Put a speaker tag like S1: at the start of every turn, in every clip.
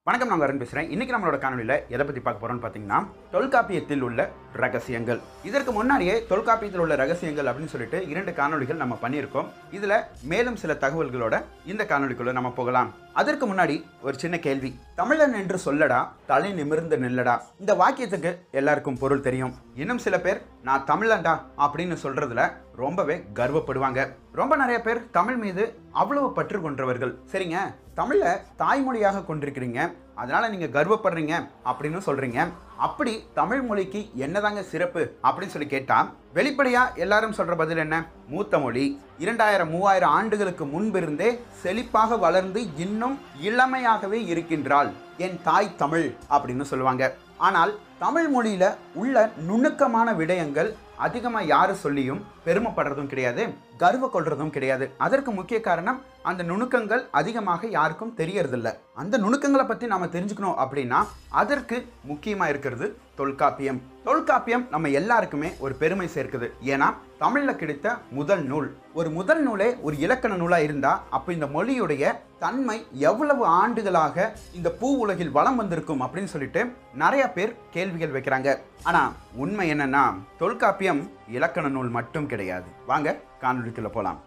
S1: வணக்கம் நான் வரன் பேசுகிறேன் இன்னைக்கு நம்மளோட காணொலியில் எதை பற்றி பார்க்க போகிறோம்னு பார்த்தீங்கன்னா தொல்காப்பியத்தில் உள்ள ரகசியங்கள் இதற்கு முன்னாடியே தொல்காப்பியத்தில் உள்ள ரகசியங்கள் அப்படின்னு சொல்லிட்டு இரண்டு காணொளிகள் நம்ம பண்ணியிருக்கோம் இதில் மேலும் சில தகவல்களோட இந்த காணொளிக்குள்ள நம்ம போகலாம் அதற்கு முன்னாடி ஒரு சின்ன கேள்வி தமிழன் என்று சொல்லடா தலை நிமிர்ந்து நில்லடா இந்த வாக்கியத்துக்கு எல்லாருக்கும் பொருள் தெரியும் இன்னும் சில பேர் நான் தமிழன்டா அப்படின்னு சொல்றதுல ரொம்பவே கர்வப்படுவாங்க ரொம்ப நிறைய பேர் தமிழ் மீது அவ்வளவு பற்று கொண்டவர்கள் சரிங்க தமிழை தாய்மொழியாக கொண்டிருக்கிறீங்க அதனால நீங்க கர்வப்படுறீங்க அப்படின்னு சொல்றீங்க அப்படி தமிழ் மொழிக்கு என்னதாங்க சிறப்பு அப்படின்னு சொல்லி கேட்டா வெளிப்படையா எல்லாரும் சொல்ற பதில் என்ன மூத்த மொழி இரண்டாயிரம் மூவாயிரம் ஆண்டுகளுக்கு முன்பிருந்தே செழிப்பாக வளர்ந்து இன்னும் இளமையாகவே இருக்கின்றாள் என் தாய் தமிழ் அப்படின்னு சொல்லுவாங்க ஆனால் தமிழ் மொழியில உள்ள நுணுக்கமான விடயங்கள் அதிகமாக யாரு சொல்லியும் பெருமைப்படுறதும் கிடையாது கர்வ கொள்றதும் கிடையாது அதற்கு முக்கிய காரணம் அந்த நுணுக்கங்கள் அதிகமாக யாருக்கும் தெரியறதில்ல அந்த நுணுக்கங்களை பற்றி நாம தெரிஞ்சுக்கணும் அப்படின்னா அதற்கு முக்கியமாக இருக்கிறது தொல்காப்பியம் தொல்காப்பியம் நம்ம எல்லாருக்குமே ஒரு பெருமை சேர்க்குது ஏன்னா தமிழில் கிடைத்த முதல் நூல் ஒரு முதல் நூலே ஒரு இலக்கண நூலாக இருந்தால் அப்போ இந்த மொழியுடைய தன்மை எவ்வளவு ஆண்டுகளாக இந்த பூ உலகில் வளம் வந்திருக்கும் அப்படின்னு சொல்லிட்டு நிறைய பேர் கேள்விகள் வைக்கிறாங்க ஆனால் உண்மை என்னன்னா தொல்காப்பியம் இலக்கண நூல் மட்டும் கிடையாது வாங்க காணொலிக்குள்ள போகலாம்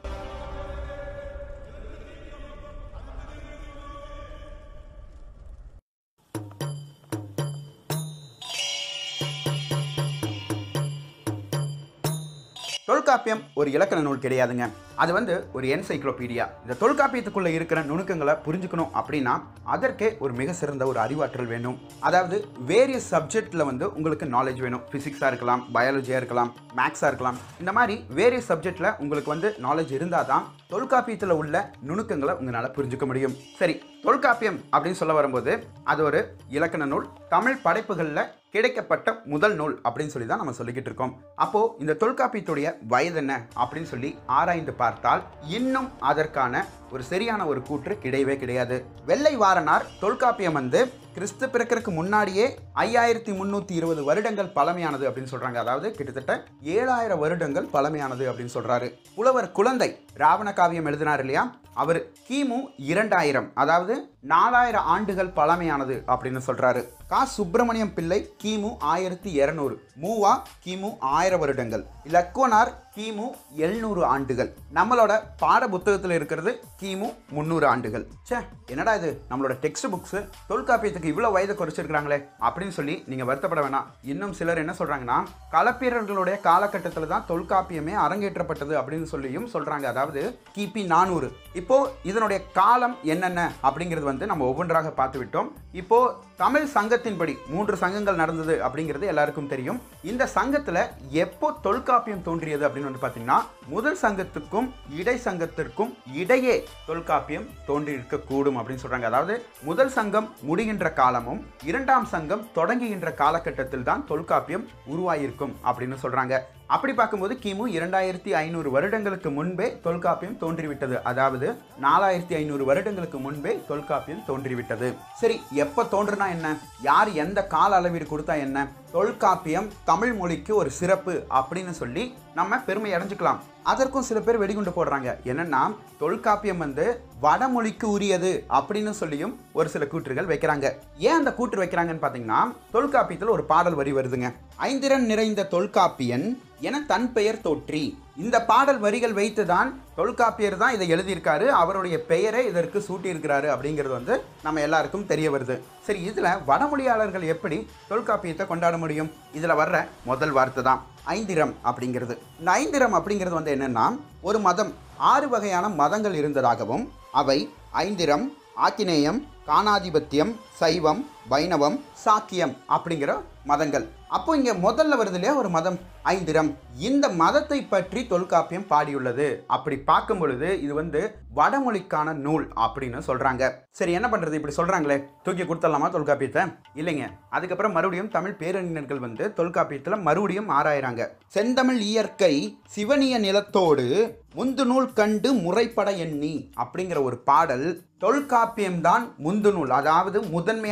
S1: தொல்காப்பியம் ஒரு இலக்கண நூல் கிடையாதுங்க அது வந்து ஒரு என்சைக்ளோபீடியா இந்த தொல்காப்பியத்துக்குள்ள இருக்கிற நுணுக்கங்களை புரிஞ்சுக்கணும் அப்படின்னா அதற்கே ஒரு மிக சிறந்த ஒரு அறிவாற்றல் வேணும் அதாவது வேரியஸ் சப்ஜெக்ட்ல வந்து உங்களுக்கு நாலேஜ் வேணும் பிசிக்ஸாக இருக்கலாம் பயாலஜியாக இருக்கலாம் மேக்ஸாக இருக்கலாம் இந்த மாதிரி வேரியஸ் சப்ஜெக்ட்ல உங்களுக்கு வந்து நாலேஜ் இருந்தால் தான் தொல்காப்பியத்தில் உள்ள நுணுக்கங்களை உங்களால் புரிஞ்சுக்க முடியும் சரி தொல்காப்பியம் அப்படின்னு சொல்ல வரும்போது அது ஒரு இலக்கண நூல் தமிழ் படைப்புகளில் கிடைக்கப்பட்ட முதல் நூல் அப்படின்னு சொல்லி தான் நம்ம சொல்லிக்கிட்டு இருக்கோம் அப்போ இந்த தொல்காப்பியத்துடைய வயது என்ன அப்படின்னு சொல்லி ஆராய்ந்து பார்த்தால் இன்னும் அதற்கான ஒரு சரியான ஒரு கூற்று கிடையவே கிடையாது வெள்ளை வாரனார் தொல்காப்பியம் வந்து கிறிஸ்து பிறக்கிறதுக்கு முன்னாடியே ஐயாயிரத்தி முந்நூற்றி இருபது வருடங்கள் பழமையானது அப்படின்னு சொல்றாங்க அதாவது கிட்டத்தட்ட ஏழாயிரம் வருடங்கள் பழமையானது அப்படின்னு சொல்றாரு புலவர் குழந்தை ராவண காவியம் எழுதினார் இல்லையா அவர் கிமு இரண்டாயிரம் அதாவது நாலாயிரம் ஆண்டுகள் பழமையானது அப்படின்னு சொல்றாரு கா சுப்பிரமணியம் பிள்ளை கிமு ஆயிரத்தி இருநூறு மூவா கிமு ஆயிரம் வருடங்கள் இலக்குவனார் கிமு எழுநூறு ஆண்டுகள் நம்மளோட பாட புத்தகத்தில் இருக்கிறது கிமு முந்நூறு ஆண்டுகள் ச்சே என்னடா இது நம்மளோட டெக்ஸ்ட் புக்ஸ் தொல்காப்பியத்துக்கு இவ்வளோ வயதை குறைச்சிருக்கிறாங்களே அப்படின்னு சொல்லி நீங்கள் வருத்தப்பட வேணாம் இன்னும் சிலர் என்ன சொல்கிறாங்கன்னா களப்பிரர்களுடைய காலகட்டத்தில் தான் தொல்காப்பியமே அரங்கேற்றப்பட்டது அப்படின்னு சொல்லியும் சொல்கிறாங்க அதாவது கிபி நானூறு இப்போ இதனுடைய காலம் என்னென்ன அப்படிங்கிறது வந்து நம்ம ஒவ்வொன்றாக பார்த்து விட்டோம் இப்போ தமிழ் சங்கத்தின்படி மூன்று சங்கங்கள் நடந்தது அப்படிங்கிறது எல்லாருக்கும் தெரியும் இந்த சங்கத்தில் எப்போ தொல்காப்பியம் தோன்றியது அப்படின்னு வந்து பார்த்தீங்கன்னா முதல் சங்கத்துக்கும் இடை சங்கத்திற்கும் இடையே தொல்காப்பியம் தோன்றி இருக்கக்கூடும் அப்படின்னு சொல்றாங்க அதாவது முதல் சங்கம் முடிகின்ற காலமும் இரண்டாம் சங்கம் தொடங்குகின்ற காலகட்டத்தில் தான் தொல்காப்பியம் உருவாயிருக்கும் அப்படின்னு சொல்றாங்க அப்படி பார்க்கும்போது கிமு இரண்டாயிரத்தி ஐநூறு வருடங்களுக்கு முன்பே தொல்காப்பியம் தோன்றிவிட்டது அதாவது நாலாயிரத்தி ஐநூறு வருடங்களுக்கு முன்பே தொல்காப்பியம் தோன்றிவிட்டது சரி எப்போ தோன்றுனா என்ன யார் எந்த கால அளவீடு கொடுத்தா என்ன தொல்காப்பியம் தமிழ் மொழிக்கு ஒரு சிறப்பு அப்படின்னு சொல்லி நம்ம பெருமை அடைஞ்சுக்கலாம் அதற்கும் சில பேர் வெடிகுண்டு போடுறாங்க என்னன்னா தொல்காப்பியம் வந்து வடமொழிக்கு உரியது அப்படின்னு சொல்லியும் ஒரு சில கூற்றுகள் வைக்கிறாங்க ஏன் அந்த கூற்று வைக்கிறாங்கன்னு பார்த்தீங்கன்னா தொல்காப்பியத்தில் ஒரு பாடல் வரி வருதுங்க ஐந்திரன் நிறைந்த தொல்காப்பியன் என தன் பெயர் தோற்றி இந்த பாடல் வரிகள் வைத்துதான் தொல்காப்பியர் தான் இதை எழுதியிருக்காரு அவருடைய பெயரை இதற்கு சூட்டியிருக்கிறாரு அப்படிங்கிறது வந்து நம்ம எல்லாருக்கும் தெரிய வருது சரி இதில் வடமொழியாளர்கள் எப்படி தொல்காப்பியத்தை கொண்டாட முடியும் இதில் வர்ற முதல் வார்த்தை தான் ஐந்திரம் அப்படிங்கிறது இந்த ஐந்திரம் அப்படிங்கிறது வந்து என்னன்னா ஒரு மதம் ஆறு வகையான மதங்கள் இருந்ததாகவும் அவை ஐந்திரம் ஆக்கினேயம் காணாதிபத்தியம் சைவம் வைணவம் சாக்கியம் அப்படிங்கிற மதங்கள் அப்போ இங்க முதல்ல வருது இல்லையா ஒரு மதம் ஐந்திரம் இந்த மதத்தை பற்றி தொல்காப்பியம் பாடியுள்ளது அப்படி பார்க்கும் பொழுது இது வந்து வடமொழிக்கான நூல் அப்படின்னு சொல்றாங்க சரி என்ன பண்றது இப்படி சொல்றாங்களே தூக்கி கொடுத்துடலாமா தொல்காப்பியத்தை இல்லைங்க அதுக்கப்புறம் மறுபடியும் தமிழ் பேரறிஞர்கள் வந்து தொல்காப்பியத்துல மறுபடியும் ஆராயிறாங்க செந்தமிழ் இயற்கை சிவனிய நிலத்தோடு முந்து நூல் கண்டு முறைப்பட எண்ணி அப்படிங்கிற ஒரு பாடல் தொல்காப்பியம் தான் முந்து நூல் அதாவது முதன்மையான நூல்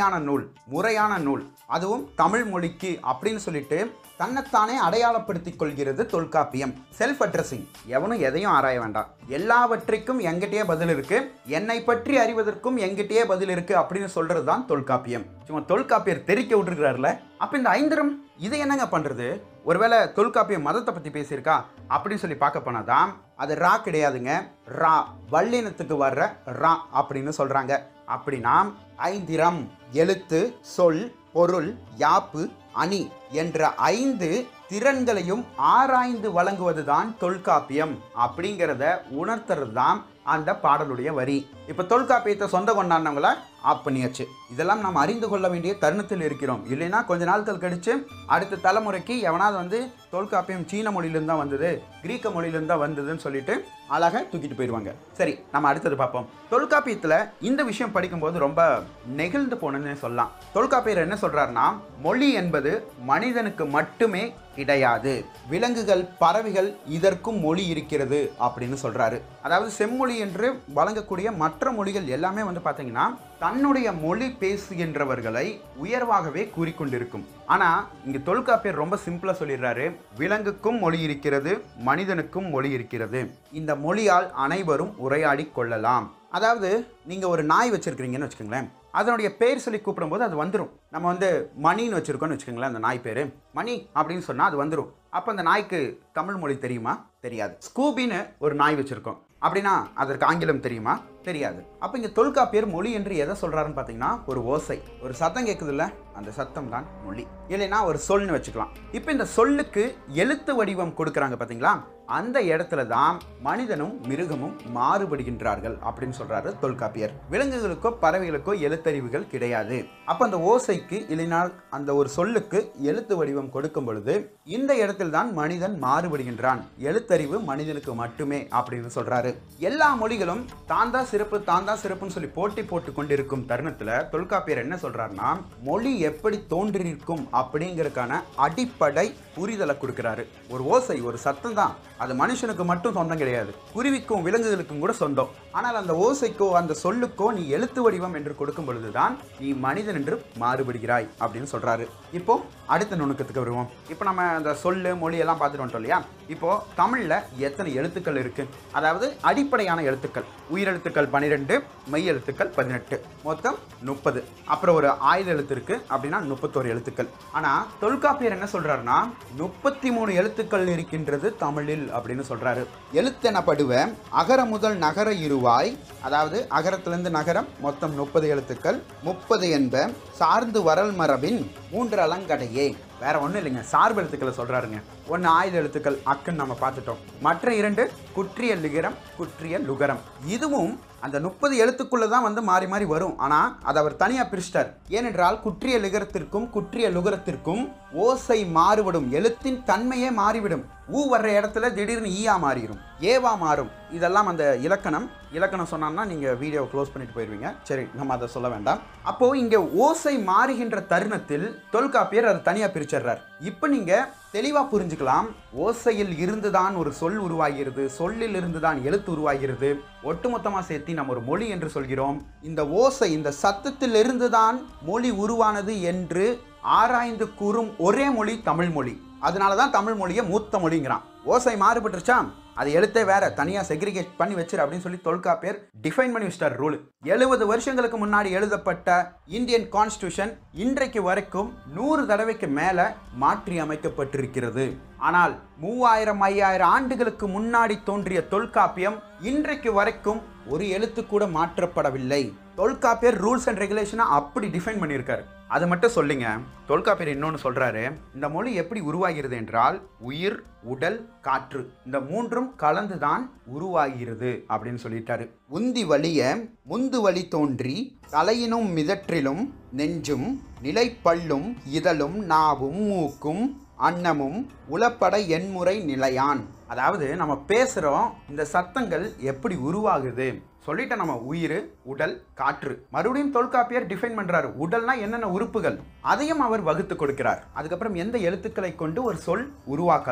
S1: முறையான நூல் அதுவும் தமிழ் மொழிக்கு அப்படின்னு சொல்லிட்டு தன்னைத்தானே அடையாளப்படுத்திக் கொள்கிறது தொல்காப்பியம் செல்ஃப் அட்ரஸிங் எவனும் எதையும் ஆராய வேண்டாம் எல்லாவற்றிற்கும் எங்கிட்டயே பதில் இருக்கு என்னை பற்றி அறிவதற்கும் எங்கிட்டயே பதில் இருக்கு அப்படின்னு சொல்றது தான் தொல்காப்பியம் சும்மா தொல்காப்பியர் தெரிக்க விட்டுருக்கிறாருல அப்ப இந்த ஐந்தரம் இதை என்னங்க பண்றது ஒருவேளை தொல்காப்பியம் மதத்தை பத்தி பேசியிருக்கா அப்படின்னு சொல்லி பார்க்க போனாதான் அது ரா கிடையாதுங்க ரா வல்லினத்துக்கு வர்ற ரா அப்படின்னு சொல்றாங்க அப்படின்னா ஐந்திரம் எழுத்து சொல் பொருள் யாப்பு அணி என்ற ஐந்து திறன்களையும் ஆராய்ந்து வழங்குவதுதான் தொல்காப்பியம் அப்படிங்கிறத உணர்த்துறது தான் அந்த பாடலுடைய வரி இப்போ தொல்காப்பியத்தை சொந்த கொண்டாடினவங்கள ஆப் பண்ணியாச்சு இதெல்லாம் நாம் அறிந்து கொள்ள வேண்டிய தருணத்தில் இருக்கிறோம் இல்லைன்னா கொஞ்ச நாட்கள் கழிச்சு அடுத்த தலைமுறைக்கு எவனாவது வந்து தொல்காப்பியம் சீன மொழியிலிருந்து தான் வந்தது கிரீக்க மொழியிலிருந்து தான் வந்ததுன்னு சொல்லிட்டு அழகாக தூக்கிட்டு போயிடுவாங்க சரி நம்ம அடுத்தது பார்ப்போம் தொல்காப்பியத்தில் இந்த விஷயம் படிக்கும்போது ரொம்ப நெகிழ்ந்து போனதுன்னு சொல்லலாம் தொல்காப்பியர் என்ன சொல்றாருன்னா மொழி என்பது மனிதனுக்கு மட்டுமே கிடையாது விலங்குகள் பறவைகள் இதற்கும் மொழி இருக்கிறது அப்படின்னு சொல்றாரு அதாவது செம்மொழி என்று வழங்கக்கூடிய மற்ற மொழிகள் எல்லாமே வந்து பார்த்தீங்கன்னா தன்னுடைய மொழி பேசுகின்றவர்களை உயர்வாகவே கூறிக்கொண்டிருக்கும் ஆனா இங்க தொல்காப்பியர் ரொம்ப சிம்பிளா சொல்லிடுறாரு விலங்குக்கும் மொழி இருக்கிறது மனிதனுக்கும் மொழி இருக்கிறது இந்த மொழியால் அனைவரும் உரையாடி கொள்ளலாம் அதாவது நீங்க ஒரு நாய் வச்சிருக்கிறீங்கன்னு வச்சுக்கோங்களேன் அதனுடைய பேர் சொல்லி கூப்பிடும்போது அது வந்துடும் நம்ம வந்து மணின்னு வச்சிருக்கோம்னு வச்சுக்கோங்களேன் அந்த நாய் பேர் மணி அப்படின்னு சொன்னால் அது வந்துடும் அப்போ அந்த நாய்க்கு தமிழ் மொழி தெரியுமா தெரியாது ஸ்கூபின்னு ஒரு நாய் வச்சிருக்கோம் அப்படின்னா அதற்கு ஆங்கிலம் தெரியுமா தெரியாது அப்போ இங்கே தொல்காப்பியர் மொழி என்று எதை சொல்கிறாருன்னு பார்த்தீங்கன்னா ஒரு ஓசை ஒரு சத்தம் கேட்குதுல்ல அந்த சத்தம் தான் மொழி இல்லைன்னா ஒரு சொல்னு வச்சுக்கலாம் இப்போ இந்த சொல்லுக்கு எழுத்து வடிவம் கொடுக்குறாங்க பார்த்தீங்களா அந்த இடத்துல தான் மனிதனும் மிருகமும் மாறுபடுகின்றார்கள் அப்படின்னு சொல்றாரு தொல்காப்பியர் விலங்குகளுக்கோ பறவைகளுக்கோ எழுத்தறிவுகள் கிடையாது அப்ப அந்த ஓசைக்கு இல்லைனா அந்த ஒரு சொல்லுக்கு எழுத்து வடிவம் கொடுக்கும் பொழுது இந்த இடத்தில் தான் மனிதன் மாறுபடுகின்றான் எழுத்தறிவு மனிதனுக்கு மட்டுமே அப்படின்னு சொல்றாரு எல்லா மொழிகளும் தான் தான் சிறப்பு தான் தான் சிறப்புன்னு சொல்லி போட்டி போட்டு கொண்டிருக்கும் தருணத்துல தொல்காப்பியர் என்ன சொல்றாருன்னா மொழி எப்படி தோன்றியிருக்கும் அப்படிங்கறதுக்கான அடிப்படை புரிதலை கொடுக்கிறாரு ஒரு ஓசை ஒரு சத்தம் தான் அது மனுஷனுக்கு மட்டும் சொந்தம் கிடையாது குருவிக்கும் விலங்குகளுக்கும் கூட சொந்தம் ஆனால் அந்த ஓசைக்கோ அந்த சொல்லுக்கோ நீ எழுத்து வடிவம் என்று கொடுக்கும் பொழுதுதான் நீ மனிதன் என்று மாறுபடுகிறாய் அப்படின்னு சொல்றாரு இப்போ அடுத்த நுணுக்கத்துக்கு வருவோம் இப்போ நம்ம அந்த சொல்லு மொழி எல்லாம் பார்த்துட்டு வந்துட்டோம் இல்லையா இப்போ தமிழ்ல எத்தனை எழுத்துக்கள் இருக்கு அதாவது அடிப்படையான எழுத்துக்கள் உயிரெழுத்துக்கள் பன்னிரெண்டு மெய் எழுத்துக்கள் பதினெட்டு மொத்தம் முப்பது அப்புறம் ஒரு ஆயுத எழுத்து இருக்கு அப்படின்னா முப்பத்தோரு எழுத்துக்கள் ஆனா தொல்காப்பியர் என்ன சொல்றாருன்னா முப்பத்தி மூணு எழுத்துக்கள் இருக்கின்றது தமிழில் அப்படின்னு சொல்றாரு எழுத்தெனப்படுவ அகர முதல் நகர இருவாய் அதாவது அகரத்திலிருந்து நகரம் மொத்தம் முப்பது எழுத்துக்கள் முப்பது என்ப சார்ந்து வரல் மரபின் மூன்று அலங்கடையே வேற ஒன்றும் இல்லைங்க சார்பு எழுத்துக்களை சொல்றாருங்க ஒன்று ஆயுத எழுத்துக்கள் அக்குன்னு நம்ம பார்த்துட்டோம் மற்ற இரண்டு குற்றிய லிகரம் குற்றிய லுகரம் இதுவும் அந்த முப்பது எழுத்துக்குள்ள தான் வந்து மாறி மாறி வரும் ஆனால் அதை அவர் தனியாக பிரிச்சிட்டார் ஏனென்றால் குற்றிய லிகரத்திற்கும் குற்றிய லுகரத்திற்கும் ஓசை மாறுபடும் எழுத்தின் தன்மையே மாறிவிடும் ஊ வர்ற இடத்துல திடீர்னு ஈயா மாறிடும் ஏவா மாறும் இதெல்லாம் அந்த இலக்கணம் இலக்கணம் சொன்னோம்னா நீங்கள் வீடியோ க்ளோஸ் பண்ணிட்டு போயிடுவீங்க சரி நம்ம அதை சொல்ல வேண்டாம் அப்போ இங்கே ஓசை மாறுகின்ற தருணத்தில் தொல்காப்பியர் அதை தனியாக பிரிச்சிடுறார் இப்போ நீங்கள் தெளிவாக புரிஞ்சுக்கலாம் ஓசையில் இருந்துதான் ஒரு சொல் உருவாகிறது சொல்லில் இருந்துதான் எழுத்து உருவாகிறது ஒட்டுமொத்தமாக சேர்த்து நம்ம ஒரு மொழி என்று சொல்கிறோம் இந்த ஓசை இந்த சத்தத்தில் இருந்துதான் மொழி உருவானது என்று ஆராய்ந்து கூறும் ஒரே மொழி தமிழ் மொழி அதனால தான் தமிழ் மொழியை மூத்த மொழிங்கிறான் ஓசை மாறுபட்டுருச்சா அது எழுத்தே வேற தனியாக செக்ரிகேட் பண்ணி வச்சிரு அப்படின்னு சொல்லி தொல்காப்பியர் டிஃபைன் பண்ணி வச்சிட்டார் ரூல் எழுபது வருஷங்களுக்கு முன்னாடி எழுதப்பட்ட இந்தியன் கான்ஸ்டியூஷன் இன்றைக்கு வரைக்கும் நூறு தடவைக்கு மேலே மாற்றி அமைக்கப்பட்டிருக்கிறது ஆனால் மூவாயிரம் ஐயாயிரம் ஆண்டுகளுக்கு முன்னாடி தோன்றிய தொல்காப்பியம் இன்றைக்கு வரைக்கும் ஒரு எழுத்து கூட மாற்றப்படவில்லை தொல்காப்பியர் ரூல்ஸ் அண்ட் ரெகுலேஷனை அப்படி டிஃபைன் பண்ணியிருக்காரு அது மட்டும் சொல்லுங்க தொல்காப்பியர் இன்னொன்று சொல்றாரு இந்த மொழி எப்படி உருவாகிறது என்றால் உயிர் உடல் காற்று இந்த மூன்றும் கலந்துதான் உருவாகிறது அப்படின்னு சொல்லிட்டாரு உந்தி வலிய முந்து வழி தோன்றி தலையினும் மிதற்றிலும் நெஞ்சும் நிலைப்பல்லும் இதழும் நாவும் மூக்கும் அன்னமும் உளப்பட எண்முறை நிலையான் அதாவது நம்ம பேசுகிறோம் இந்த சத்தங்கள் எப்படி உருவாகுது சொல்லிட்ட நம்ம உயிர் உடல் காற்று மறுபடியும் தொல்காப்பியர் டிஃபைன் பண்றாரு உடல்னா என்னென்ன உறுப்புகள் அதையும் அவர் வகுத்து கொடுக்கிறார் அதுக்கப்புறம் எந்த எழுத்துக்களை கொண்டு ஒரு சொல் உருவாக்கலாம்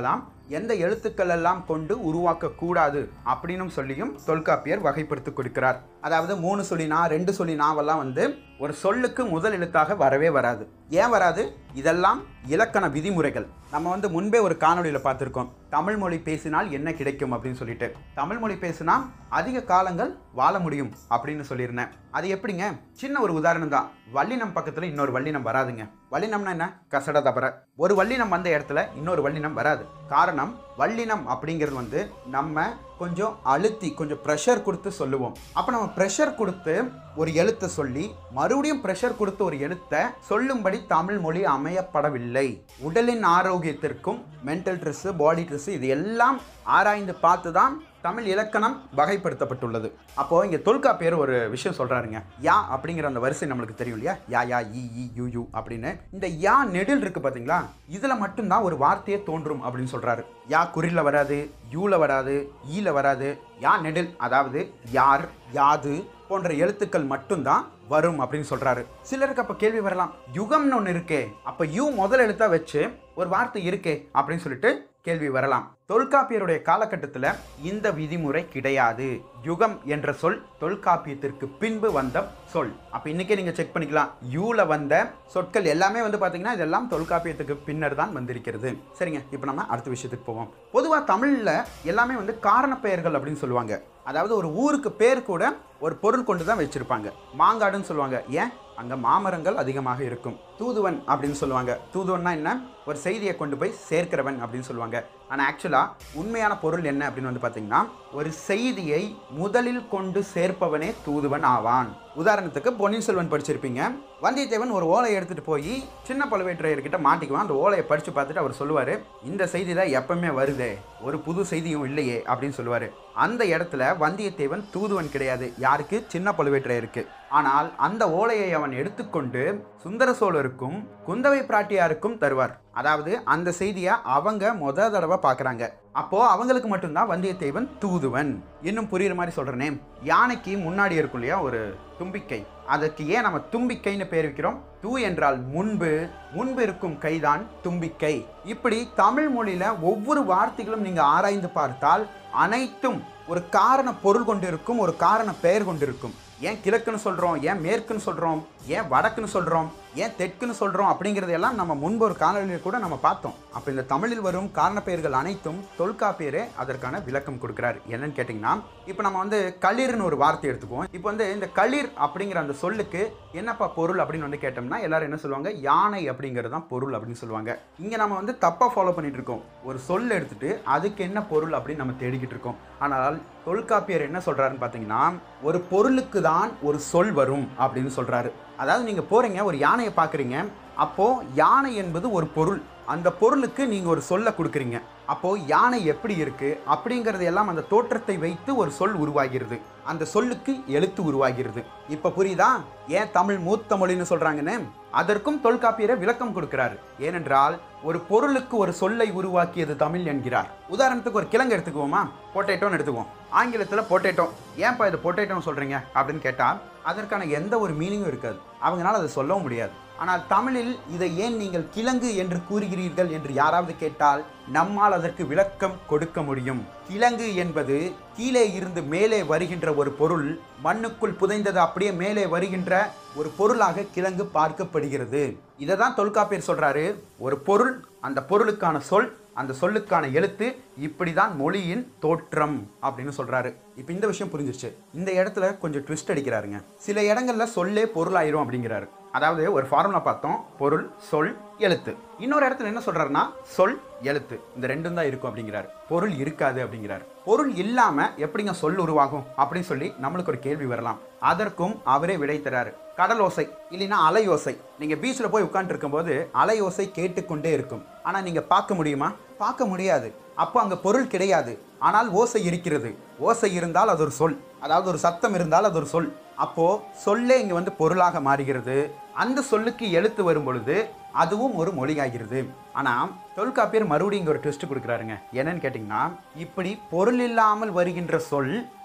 S1: எந்த எழுத்துக்கள் எல்லாம் கொண்டு உருவாக்க கூடாது அப்படின்னும் சொல்லியும் தொல்காப்பியர் வகைப்படுத்தி கொடுக்கிறார் அதாவது மூணு சொல்லி நா ரெண்டு சொல்லி நாவெல்லாம் வந்து ஒரு சொல்லுக்கு முதல் எழுத்தாக வரவே வராது ஏன் வராது இதெல்லாம் இலக்கண விதிமுறைகள் நம்ம வந்து முன்பே ஒரு காணொளியில் பார்த்துருக்கோம் தமிழ் மொழி பேசினால் என்ன கிடைக்கும் அப்படின்னு சொல்லிட்டு தமிழ் மொழி பேசினா அதிக காலங்கள் வாழ முடியும் அப்படின்னு சொல்லியிருந்தேன் அது எப்படிங்க சின்ன ஒரு உதாரணம் தான் வல்லினம் பக்கத்தில் இன்னொரு வல்லினம் வராதுங்க வல்லினம்னா என்ன கசட தபர ஒரு வல்லினம் வந்த இடத்துல இன்னொரு வல்லினம் வராது காரணம் வல்லினம் அப்படிங்கிறது வந்து நம்ம கொஞ்சம் அழுத்தி கொஞ்சம் ப்ரெஷர் கொடுத்து சொல்லுவோம் அப்போ நம்ம ப்ரெஷர் கொடுத்து ஒரு எழுத்தை சொல்லி மறுபடியும் ப்ரெஷர் கொடுத்து ஒரு எழுத்தை சொல்லும்படி தமிழ் மொழி அமையப்படவில்லை உடலின் ஆரோக்கியத்திற்கும் மென்டல் ட்ரெஸ்ஸு பாடி ட்ரெஸ்ஸு இது எல்லாம் ஆராய்ந்து பார்த்து தான் தமிழ் இலக்கணம் வகைப்படுத்தப்பட்டுள்ளது அப்போ இங்க தொல்காப்பியர் ஒரு விஷயம் சொல்றாருங்க யா அப்படிங்கிற அந்த வரிசை நம்மளுக்கு தெரியும் இல்லையா யா யா இ இ யு யு அப்படின்னு இந்த யா நெடில் இருக்கு பாத்தீங்களா இதுல மட்டும்தான் ஒரு வார்த்தையே தோன்றும் அப்படின்னு சொல்றாரு யா குறில வராது யூல வராது ஈல வராது யா நெடில் அதாவது யார் யாது போன்ற எழுத்துக்கள் மட்டும்தான் வரும் அப்படின்னு சொல்றாரு சிலருக்கு அப்ப கேள்வி வரலாம் யுகம்னு ஒன்று இருக்கே அப்ப யூ முதல் எழுத்தா வச்சு ஒரு வார்த்தை இருக்கே அப்படின்னு சொல்லிட்டு கேள்வி வரலாம் தொல்காப்பியருடைய காலகட்டத்தில் இந்த விதிமுறை கிடையாது யுகம் என்ற சொல் தொல்காப்பியத்திற்கு பின்பு வந்த சொல் அப்போ இன்னைக்கே நீங்கள் செக் பண்ணிக்கலாம் யூல வந்த சொற்கள் எல்லாமே வந்து பார்த்தீங்கன்னா இதெல்லாம் தொல்காப்பியத்துக்கு பின்னர் தான் வந்திருக்கிறது சரிங்க இப்போ நம்ம அடுத்த விஷயத்துக்கு போவோம் பொதுவாக தமிழில் எல்லாமே வந்து காரண பெயர்கள் அப்படின்னு சொல்லுவாங்க அதாவது ஒரு ஊருக்கு பேர் கூட ஒரு பொருள் கொண்டு தான் வச்சிருப்பாங்க மாங்காடுன்னு சொல்லுவாங்க ஏன் அங்கே மாமரங்கள் அதிகமாக இருக்கும் தூதுவன் அப்படின்னு சொல்லுவாங்க தூதுவன்னா என்ன ஒரு செய்தியை கொண்டு போய் சேர்க்கிறவன் அப்படின்னு சொல்லுவாங்க ஆனால் ஆக்சுவலாக உண்மையான பொருள் என்ன அப்படின்னு வந்து பார்த்தீங்கன்னா ஒரு செய்தியை முதலில் கொண்டு சேர்ப்பவனே தூதுவன் ஆவான் உதாரணத்துக்கு பொன்னியின் செல்வன் படிச்சிருப்பீங்க வந்தியத்தேவன் ஒரு ஓலையை எடுத்துகிட்டு போய் சின்ன பழுவேற்றையர்கிட்ட மாட்டிக்குவான் அந்த ஓலையை படித்து பார்த்துட்டு அவர் சொல்லுவார் இந்த செய்தி தான் எப்பவுமே வருதே ஒரு புது செய்தியும் இல்லையே அப்படின்னு சொல்லுவார் அந்த இடத்துல வந்தியத்தேவன் தூதுவன் கிடையாது யாருக்கு சின்ன பழுவேற்றையருக்கு ஆனால் அந்த ஓலையை அவன் எடுத்துக்கொண்டு சுந்தர சோழருக்கும் குந்தவை பிராட்டியாருக்கும் தருவார் அதாவது அந்த செய்தியை அவங்க முத தடவை பார்க்குறாங்க அப்போ அவங்களுக்கு மட்டும்தான் வந்தியத்தேவன் தூதுவன் இன்னும் புரியுற மாதிரி சொல்றேனே யானைக்கு முன்னாடி இருக்கும் இல்லையா ஒரு தும்பிக்கை அதுக்கு ஏன் நம்ம தும்பிக்கைன்னு பேர் வைக்கிறோம் தூ என்றால் முன்பு முன்பு இருக்கும் கைதான் தும்பிக்கை இப்படி தமிழ் மொழியில ஒவ்வொரு வார்த்தைகளும் நீங்க ஆராய்ந்து பார்த்தால் அனைத்தும் ஒரு காரண பொருள் கொண்டிருக்கும் ஒரு காரண பெயர் கொண்டிருக்கும் ஏன் கிழக்குன்னு சொல்கிறோம் ஏன் மேற்குன்னு சொல்கிறோம் ஏன் வடக்குன்னு சொல்கிறோம் ஏன் தெற்குன்னு சொல்கிறோம் அப்படிங்கிறதையெல்லாம் நம்ம முன்பு ஒரு காணொலியில் கூட நம்ம பார்த்தோம் அப்போ இந்த தமிழில் வரும் காரணப்பெயர்கள் அனைத்தும் தொல்காப்பியரே அதற்கான விளக்கம் கொடுக்குறாரு என்னன்னு கேட்டிங்கன்னா இப்போ நம்ம வந்து களிர்னு ஒரு வார்த்தை எடுத்துக்குவோம் இப்போ வந்து இந்த களிர் அப்படிங்கிற அந்த சொல்லுக்கு என்னப்பா பொருள் அப்படின்னு வந்து கேட்டோம்னா எல்லாரும் என்ன சொல்லுவாங்க யானை அப்படிங்கிறது தான் பொருள் அப்படின்னு சொல்லுவாங்க இங்கே நம்ம வந்து தப்பாக ஃபாலோ பண்ணிட்டு இருக்கோம் ஒரு சொல் எடுத்துட்டு அதுக்கு என்ன பொருள் அப்படின்னு நம்ம தேடிக்கிட்டு இருக்கோம் ஆனால் தொல்காப்பியர் என்ன சொல்றாருன்னு பார்த்தீங்கன்னா ஒரு பொருளுக்கு தான் ஒரு சொல் வரும் அப்படின்னு சொல்றாரு அதாவது நீங்கள் போறீங்க ஒரு யானையை பார்க்குறீங்க அப்போ யானை என்பது ஒரு பொருள் அந்த பொருளுக்கு நீங்கள் ஒரு சொல்லை கொடுக்குறீங்க அப்போ யானை எப்படி இருக்கு அப்படிங்கிறது எல்லாம் அந்த தோற்றத்தை வைத்து ஒரு சொல் உருவாகிறது அந்த சொல்லுக்கு எழுத்து உருவாகிறது இப்போ புரியுதா ஏன் தமிழ் மூத்த மொழின்னு சொல்றாங்கன்னு அதற்கும் தொல்காப்பியரை விளக்கம் கொடுக்கிறாரு ஏனென்றால் ஒரு பொருளுக்கு ஒரு சொல்லை உருவாக்கியது தமிழ் என்கிறார் உதாரணத்துக்கு ஒரு கிழங்கு எடுத்துக்குவோமா பொட்டேட்டோன்னு எடுத்துக்குவோம் ஆங்கிலத்தில் பொட்டேட்டோ ஏன்ப்பா இது பொட்டேட்டோன்னு சொல்றீங்க அப்படின்னு கேட்டால் அதற்கான எந்த ஒரு மீனிங்கும் இருக்காது அவங்களால அதை சொல்லவும் முடியாது ஆனால் தமிழில் இதை ஏன் நீங்கள் கிழங்கு என்று கூறுகிறீர்கள் என்று யாராவது கேட்டால் நம்மால் அதற்கு விளக்கம் கொடுக்க முடியும் கிழங்கு என்பது கீழே இருந்து மேலே வருகின்ற ஒரு பொருள் மண்ணுக்குள் புதைந்தது அப்படியே மேலே வருகின்ற ஒரு பொருளாக கிழங்கு பார்க்கப்படுகிறது இதை தான் தொல்காப்பியர் சொல்றாரு ஒரு பொருள் அந்த பொருளுக்கான சொல் அந்த சொல்லுக்கான எழுத்து இப்படி தான் மொழியின் தோற்றம் அப்படின்னு சொல்றாரு இப்போ இந்த விஷயம் புரிஞ்சிருச்சு இந்த இடத்துல கொஞ்சம் ட்விஸ்ட் அடிக்கிறாருங்க சில இடங்கள்ல சொல்லே பொருளாயிரும் அப்படிங்கிறாரு அதாவது ஒரு ஃபார்முலா பார்த்தோம் பொருள் சொல் எழுத்து இன்னொரு இடத்துல என்ன சொல்றாருன்னா சொல் எழுத்து இந்த ரெண்டும் தான் இருக்கும் அப்படிங்கிறாரு பொருள் இருக்காது அப்படிங்கிறாரு பொருள் இல்லாம எப்படிங்க சொல் உருவாகும் அப்படின்னு சொல்லி நம்மளுக்கு ஒரு கேள்வி வரலாம் அதற்கும் அவரே விடை தராரு கடல் ஓசை இல்லைன்னா அலையோசை நீங்க பீச்சில் போய் உட்காந்துட்டு இருக்கும்போது அலையோசை கேட்டுக்கொண்டே இருக்கும் ஆனா நீங்க பார்க்க முடியுமா பார்க்க முடியாது அப்போ அங்க பொருள் கிடையாது ஆனால் ஓசை இருக்கிறது ஓசை இருந்தால் அது ஒரு சொல் அதாவது ஒரு சத்தம் இருந்தால் அது ஒரு சொல் அப்போ சொல்லே இங்க வந்து பொருளாக மாறுகிறது அந்த சொல்லுக்கு எழுத்து வரும் பொழுது அதுவும் ஒரு மொழியாகிறது ஆனால் தொல்காப்பியர் மறுபடியும் இங்கே ஒரு ட்விஸ்ட் கொடுக்குறாருங்க என்னன்னு கேட்டிங்கன்னா இப்படி பொருள் இல்லாமல் வருகின்ற சொல்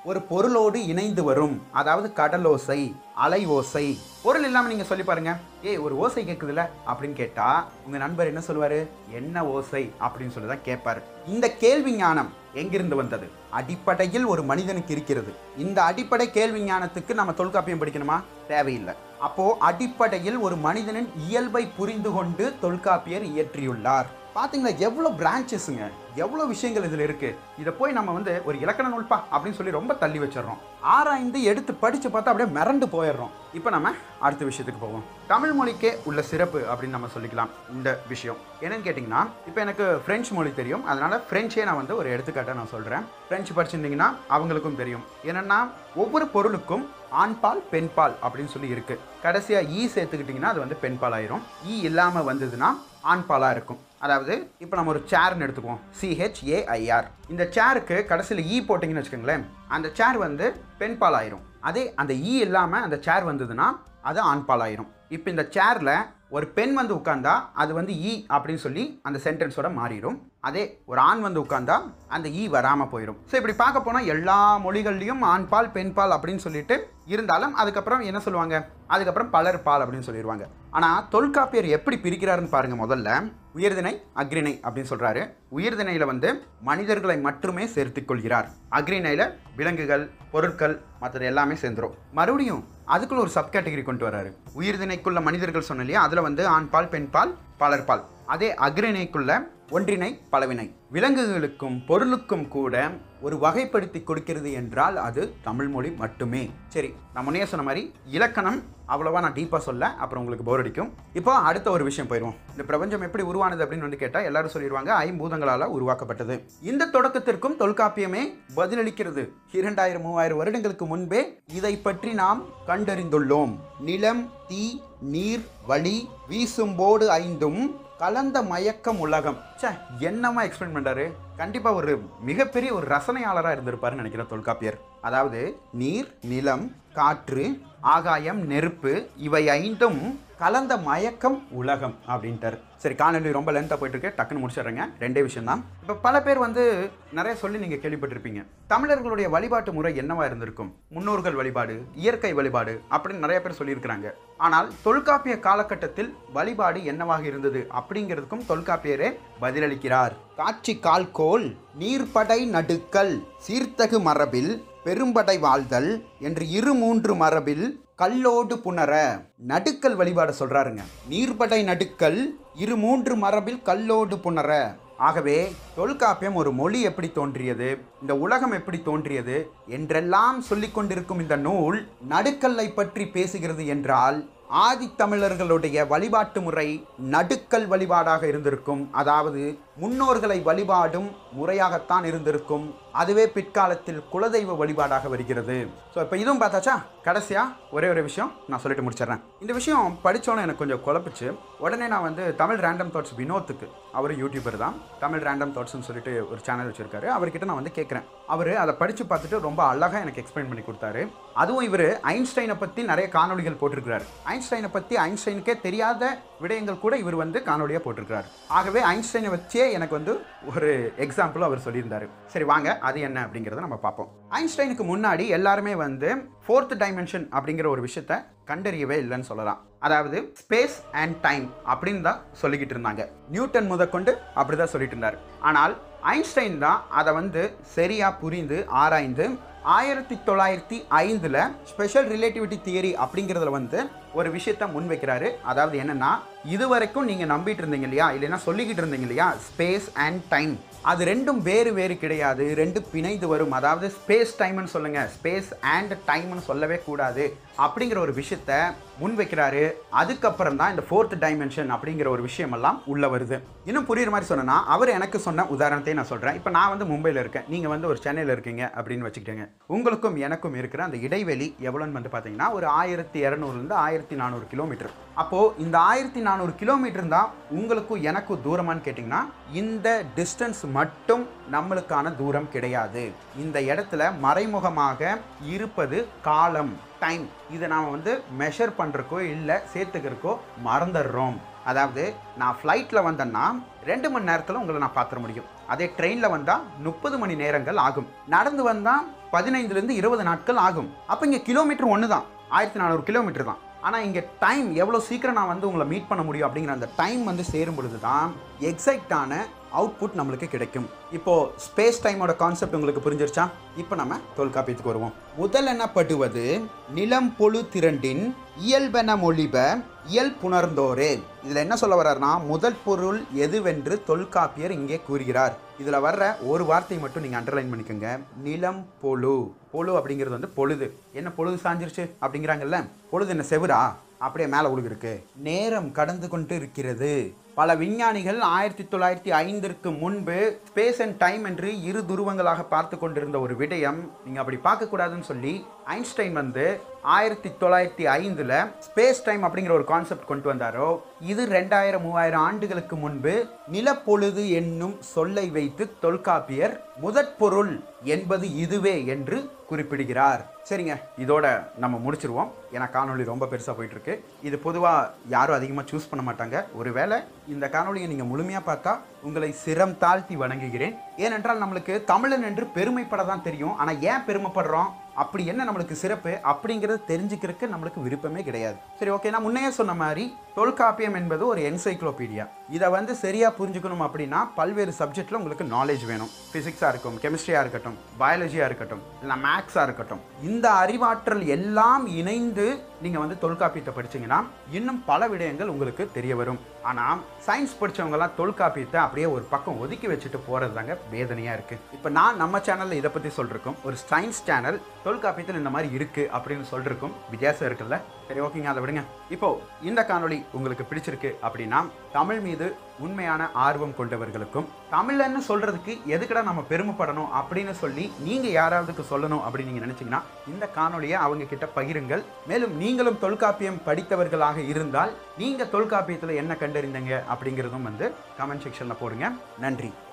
S1: ஒரு பொருளோடு இணைந்து வரும் அதாவது கடலோசை அலை ஓசை பொருள் இல்லாம நீங்க சொல்லி பாருங்க ஏய் ஒரு ஓசை கேட்குதுல அப்படின்னு கேட்டா உங்க நண்பர் என்ன சொல்லுவாரு என்ன ஓசை அப்படின்னு சொல்லி தான் கேட்பாரு இந்த கேள்வி ஞானம் எங்கிருந்து வந்தது அடிப்படையில் ஒரு மனிதனுக்கு இருக்கிறது இந்த அடிப்படை கேள்வி ஞானத்துக்கு நம்ம தொல்காப்பியம் படிக்கணுமா தேவையில்லை அப்போ அடிப்படையில் ஒரு மனிதனின் இயல்பை புரிந்து கொண்டு தொல்காப்பியர் இயற்றியுள்ளார் பாத்தீங்களா எவ்வளோ பிரான்ச்சஸுங்க எவ்வளோ விஷயங்கள் இதில் இருக்கு இதை போய் நம்ம வந்து ஒரு இலக்கண நூல்பா அப்படின்னு சொல்லி ரொம்ப தள்ளி வச்சிடறோம் ஆராய்ந்து எடுத்து படிச்சு பார்த்தா அப்படியே மிரண்டு போயிடுறோம் இப்போ நம்ம அடுத்த விஷயத்துக்கு போவோம் தமிழ் மொழிக்கே உள்ள சிறப்பு அப்படின்னு நம்ம சொல்லிக்கலாம் இந்த விஷயம் என்னன்னு கேட்டிங்கன்னா இப்போ எனக்கு ஃப்ரெஞ்சு மொழி தெரியும் அதனால ஃப்ரெஞ்சே நான் வந்து ஒரு எடுத்துக்காட்டை நான் சொல்கிறேன் ஃப்ரெஞ்சு படிச்சிருந்தீங்கன்னா அவங்களுக்கும் தெரியும் என்னன்னா ஒவ்வொரு பொருளுக்கும் ஆண்பால் பெண்பால் அப்படின்னு சொல்லி இருக்கு கடைசியாக ஈ சேர்த்துக்கிட்டிங்கன்னா அது வந்து பெண்பால் ஆயிரும் ஈ இல்லாமல் வந்ததுன்னா ஆண்பாலாக இருக்கும் அதாவது இப்போ நம்ம ஒரு சேர்னு எடுத்துக்குவோம் சிஹெச்ஏஐஆர் இந்த சேருக்கு கடைசியில் ஈ போட்டிங்கன்னு வச்சுக்கோங்களேன் அந்த சேர் வந்து பெண்பால் ஆயிரும் அதே அந்த ஈ இல்லாமல் அந்த சேர் வந்ததுன்னா அது ஆண்பால் ஆயிரும் இப்போ இந்த சேரில் ஒரு பெண் வந்து உட்கார்ந்தா அது வந்து ஈ அப்படின்னு சொல்லி அந்த சென்டென்ஸோட மாறிடும் அதே ஒரு ஆண் வந்து உட்கார்ந்தா அந்த ஈ வராமல் போயிடும் ஸோ இப்படி பார்க்க போனால் எல்லா மொழிகள்லையும் ஆண்பால் பெண்பால் அப்படின்னு சொல்லிட்டு இருந்தாலும் அதுக்கப்புறம் என்ன சொல்லுவாங்க அதுக்கப்புறம் பலர் பால் அப்படின்னு சொல்லிடுவாங்க ஆனால் தொல்காப்பியர் எப்படி பிரிக்கிறாருன்னு பாருங்க முதல்ல உயர்திணை அக்ரிணை அப்படின்னு சொல்றாரு உயர்திணையில் வந்து மனிதர்களை மட்டுமே சேர்த்துக் கொள்கிறார் அக்ரிணையில் விலங்குகள் பொருட்கள் மற்றது எல்லாமே சேர்ந்துரும் மறுபடியும் அதுக்குள்ள ஒரு சப் கேட்டகரி கொண்டு வராரு உயிர்திணைக்குள்ள மனிதர்கள் சொன்ன இல்லையா அதில் வந்து ஆண்பால் பெண்பால் பலர்பால் அதே அக்ரிணைக்குள்ள ஒன்றிணை பலவினை விலங்குகளுக்கும் பொருளுக்கும் கூட ஒரு வகைப்படுத்தி கொடுக்கிறது என்றால் அது தமிழ் மொழி மட்டுமே சரி நான் முன்னே சொன்ன மாதிரி இலக்கணம் அவ்வளோவா நான் டீப்பாக சொல்ல அப்புறம் உங்களுக்கு போர் அடிக்கும் இப்போ அடுத்த ஒரு விஷயம் போயிடுவோம் இந்த பிரபஞ்சம் எப்படி உருவானது அப்படின்னு வந்து கேட்டால் எல்லாரும் சொல்லிடுவாங்க ஐம்பூதங்களால் உருவாக்கப்பட்டது இந்த தொடக்கத்திற்கும் தொல்காப்பியமே பதிலளிக்கிறது இரண்டாயிரம் மூவாயிரம் வருடங்களுக்கு முன்பே இதை பற்றி நாம் கண்டறிந்துள்ளோம் நிலம் தீ நீர் வழி வீசும்போடு ஐந்தும் கலந்த மயக்கம் உலகம் ச்சே என்னமா எக்ஸ்பிளைன் பண்றாரு கண்டிப்பா ஒரு மிகப்பெரிய ஒரு ரசனையாளராக இருந்திருப்பாருன்னு நினைக்கிறேன் தொல்காப்பியர் அதாவது நீர் நிலம் காற்று ஆகாயம் நெருப்பு இவை ஐந்தும் கலந்த மயக்கம் உலகம் அப்படின்ட்டார் சரி காணொலி ரொம்ப லென்த்தாக போயிட்டு இருக்கு டக்குன்னு முடிச்சிடுறேங்க ரெண்டே விஷயம் தான் இப்போ பல பேர் வந்து நிறைய சொல்லி நீங்கள் கேள்விப்பட்டிருப்பீங்க தமிழர்களுடைய வழிபாட்டு முறை என்னவா இருந்திருக்கும் முன்னோர்கள் வழிபாடு இயற்கை வழிபாடு அப்படின்னு நிறைய பேர் சொல்லியிருக்கிறாங்க ஆனால் தொல்காப்பிய காலகட்டத்தில் வழிபாடு என்னவாக இருந்தது அப்படிங்கிறதுக்கும் தொல்காப்பியரே பதிலளிக்கிறார் காட்சி கால்கோல் நீர்ப்படை நடுக்கல் சீர்த்தகு மரபில் பெரும்படை வாழ்தல் என்று இரு மூன்று மரபில் கல்லோடு புணர நடுக்கல் வழிபாடு சொல்றாருங்க நீர்படை நடுக்கல் இரு மூன்று மரபில் கல்லோடு புணர ஆகவே தொல்காப்பியம் ஒரு மொழி எப்படி தோன்றியது இந்த உலகம் எப்படி தோன்றியது என்றெல்லாம் சொல்லிக் கொண்டிருக்கும் இந்த நூல் நடுக்கல்லை பற்றி பேசுகிறது என்றால் ஆதித்தமிழர்களுடைய வழிபாட்டு முறை நடுக்கல் வழிபாடாக இருந்திருக்கும் அதாவது முன்னோர்களை வழிபாடும் முறையாகத்தான் இருந்திருக்கும் அதுவே பிற்காலத்தில் குலதெய்வ வழிபாடாக வருகிறது ஸோ இப்போ இதுவும் பார்த்தாச்சா கடைசியா ஒரே ஒரு விஷயம் நான் சொல்லிட்டு முடிச்சிடுறேன் இந்த விஷயம் படித்தோன்னே எனக்கு கொஞ்சம் குழப்பிச்சு உடனே நான் வந்து தமிழ் ரேண்டம் தாட்ஸ் வினோத்துக்கு அவர் யூடியூபர் தான் தமிழ் ரேண்டம் தாட்ஸ்னு சொல்லிட்டு ஒரு சேனல் வச்சிருக்காரு அவர்கிட்ட நான் வந்து கேட்குறேன் அவர் அதை படித்து பார்த்துட்டு ரொம்ப அழகாக எனக்கு எக்ஸ்பிளைன் பண்ணி கொடுத்தாரு அதுவும் இவர் ஐன்ஸ்டைனை பற்றி நிறைய காணொளிகள் போட்டிருக்கிறார் ஐன்ஸ்டைனை பற்றி ஐன்ஸ்டைனுக்கே தெரியாத விடயங்கள் கூட இவர் வந்து காணொலியாக போட்டிருக்கிறார் ஆகவே ஐன்ஸ்டைனை வச்சே எனக்கு வந்து ஒரு எக்ஸாம்பிளும் அவர் சொல்லியிருந்தாரு சரி வாங்க அது என்ன அப்படிங்கிறத நம்ம பார்ப்போம் ஐன்ஸ்டைனுக்கு முன்னாடி எல்லாருமே வந்து ஃபோர்த் டைமென்ஷன் அப்படிங்கிற ஒரு விஷயத்த கண்டறியவே இல்லைன்னு சொல்லலாம் அதாவது ஸ்பேஸ் அண்ட் டைம் அப்படின்னு தான் சொல்லிக்கிட்டு இருந்தாங்க நியூட்டன் முதற்கொண்டு அப்படி தான் சொல்லிட்டு இருந்தார் ஆனால் ஐன்ஸ்டைன் தான் அதை வந்து சரியாக புரிந்து ஆராய்ந்து ஆயிரத்தி தொள்ளாயிரத்தி ஐந்தில் ஸ்பெஷல் ரிலேட்டிவிட்டி தியரி அப்படிங்கிறதுல வந்து ஒரு விஷயத்த முன்வைக்கிறாரு அதாவது என்னன்னா இதுவரைக்கும் நீங்கள் நம்பிட்டு இருந்தீங்க இல்லையா இல்லைன்னா சொல்லிக்கிட்டு இருந்தீங்க இல்லையா ஸ்பேஸ் அண்ட் டைம் அது ரெண்டும் வேறு வேறு கிடையாது ரெண்டு பிணைந்து வரும் அதாவது ஸ்பேஸ் டைம்னு சொல்லுங்க ஸ்பேஸ் அண்ட் டைம்னு சொல்லவே கூடாது அப்படிங்கிற ஒரு விஷயத்த முன்வைக்கிறாரு அதுக்கப்புறம் தான் இந்த ஃபோர்த் டைமென்ஷன் அப்படிங்கிற ஒரு விஷயமெல்லாம் உள்ள வருது இன்னும் புரியுற மாதிரி சொன்னா அவர் எனக்கு சொன்ன உதாரணத்தை நான் சொல்றேன் இப்போ நான் வந்து மும்பையில் இருக்கேன் நீங்க வந்து ஒரு சென்னையில் இருக்கீங்க அப்படின்னு வச்சுக்கிட்டேங்க உங்களுக்கும் எனக்கும் இருக்கிற அந்த இடைவெளி எவ்வளோன்னு வந்து பார்த்தீங்கன்னா ஒரு ஆயிரத்தி இரநூறுலேருந்து ஆயிரத்தி நானூறு கிலோமீட்டர் அப்போ இந்த ஆயிரத்தி நானூறு கிலோமீட்டர் தான் உங்களுக்கும் எனக்கும் தூரமான்னு கேட்டிங்கன்னா இந்த டிஸ்டன்ஸ் மட்டும் நம்மளுக்கான தூரம் கிடையாது இந்த இடத்துல மறைமுகமாக இருப்பது காலம் டைம் இதை நாம் வந்து மெஷர் பண்ணுறக்கோ இல்லை சேர்த்துக்கிறக்கோ மறந்துடுறோம் அதாவது நான் ஃப்ளைட்டில் வந்தேன்னா ரெண்டு மணி நேரத்தில் உங்களை நான் பார்த்துட முடியும் அதே ட்ரெயினில் வந்தால் முப்பது மணி நேரங்கள் ஆகும் நடந்து வந்தால் பதினைந்துலேருந்து இருபது நாட்கள் ஆகும் அப்போ இங்கே கிலோமீட்டர் ஒன்று தான் ஆயிரத்தி நானூறு கிலோமீட்டர் தான் ஆனால் இங்கே டைம் எவ்வளோ சீக்கிரம் நான் வந்து உங்களை மீட் பண்ண முடியும் அப்படிங்கிற அந்த டைம் வந்து சேரும் பொழுது தான் எக்ஸாக்டான அவுட்புட் நம்மளுக்கு கிடைக்கும் இப்போ ஸ்பேஸ் டைமோட கான்செப்ட் உங்களுக்கு புரிஞ்சிருச்சா இப்போ நம்ம தொல்காப்பியத்துக்கு வருவோம் முதல் எனப்படுவது நிலம் பொழு திரண்டின் இயல்பென மொழிப இயல் புணர்ந்தோரே இதில் என்ன சொல்ல வர்றாருன்னா முதல் பொருள் எதுவென்று தொல்காப்பியர் இங்கே கூறுகிறார் இதில் வர்ற ஒரு வார்த்தை மட்டும் நீங்கள் அண்டர்லைன் பண்ணிக்கோங்க நிலம் பொழு பொழு அப்படிங்கிறது வந்து பொழுது என்ன பொழுது சாஞ்சிருச்சு அப்படிங்கிறாங்கல்ல பொழுது என்ன செவுரா அப்படியே மேலே உழுகிருக்கு நேரம் கடந்து கொண்டு இருக்கிறது பல விஞ்ஞானிகள் ஆயிரத்தி தொள்ளாயிரத்தி ஐந்திற்கு முன்பு ஸ்பேஸ் அண்ட் டைம் என்று இரு துருவங்களாக பார்த்து கொண்டிருந்த ஒரு விடயம் நீங்கள் அப்படி பார்க்கக்கூடாதுன்னு சொல்லி ஐன்ஸ்டைன் வந்து ஆயிரத்தி தொள்ளாயிரத்தி ஐந்தில் ஸ்பேஸ் டைம் அப்படிங்கிற ஒரு கான்செப்ட் கொண்டு வந்தாரோ இது ரெண்டாயிரம் மூவாயிரம் ஆண்டுகளுக்கு முன்பு நிலப்பொழுது என்னும் சொல்லை வைத்து தொல்காப்பியர் முதற்பொருள் என்பது இதுவே என்று குறிப்பிடுகிறார் சரிங்க இதோட நம்ம முடிச்சிருவோம் ஏன்னா காணொளி ரொம்ப பெருசாக போயிட்டு இருக்கு இது பொதுவாக யாரும் அதிகமாக சூஸ் பண்ண மாட்டாங்க ஒருவேளை இந்த காணொளியை நீங்கள் முழுமையாக பார்த்தா உங்களை சிரம் தாழ்த்தி வணங்குகிறேன் ஏனென்றால் நம்மளுக்கு தமிழன் என்று பெருமைப்பட தான் தெரியும் ஆனால் ஏன் பெருமைப்படுறோம் அப்படி என்ன நம்மளுக்கு சிறப்பு அப்படிங்கிறது தெரிஞ்சுக்கிறதுக்கு நம்மளுக்கு விருப்பமே கிடையாது சரி ஓகே நான் முன்னையே சொன்ன மாதிரி தொல்காப்பியம் என்பது ஒரு என்சைக்ளோபீடியா இதை வந்து சரியாக புரிஞ்சுக்கணும் அப்படின்னா பல்வேறு சப்ஜெக்டில் உங்களுக்கு நாலேஜ் வேணும் ஃபிசிக்ஸாக இருக்கும் கெமிஸ்ட்ரியாக இருக்கட்டும் பயாலஜியாக இருக்கட்டும் இல்லை மேக்ஸாக இருக்கட்டும் இந்த அறிவாற்றல் எல்லாம் இணைந்து நீங்கள் வந்து தொல்காப்பியத்தை படிச்சீங்கன்னா இன்னும் பல விடயங்கள் உங்களுக்கு தெரிய வரும் ஆனால் சயின்ஸ் படித்தவங்கலாம் தொல்காப்பியத்தை அப்படியே ஒரு பக்கம் ஒதுக்கி வச்சுட்டு போகிறது தாங்க வேதனையாக இருக்குது இப்போ நான் நம்ம சேனலில் இதை பற்றி சொல்லிருக்கோம் ஒரு சயின்ஸ் சேனல் தொல்காப்பியத்தில் இந்த மாதிரி இருக்குது அப்படின்னு சொல்லிருக்கோம் வித்தியாசம் இருக்குல்ல சரி ஓகேங்க அதை விடுங்க இப்போ இந்த காணொளி உங்களுக்கு பிடிச்சிருக்கு அப்படின்னா தமிழ் மீது உண்மையான ஆர்வம் கொண்டவர்களுக்கும் தமிழன்னு சொல்றதுக்கு எதுக்குடா நம்ம பெருமைப்படணும் அப்படின்னு சொல்லி நீங்க யாராவதுக்கு சொல்லணும் அப்படின்னு நீங்க நினைச்சீங்கன்னா இந்த காணொளியை அவங்க கிட்ட பகிருங்கள் மேலும் நீங்களும் தொல்காப்பியம் படித்தவர்களாக இருந்தால் நீங்க தொல்காப்பியத்தில் என்ன கண்டறிந்தீங்க அப்படிங்கிறதும் வந்து கமெண்ட் செக்ஷன்ல போடுங்க நன்றி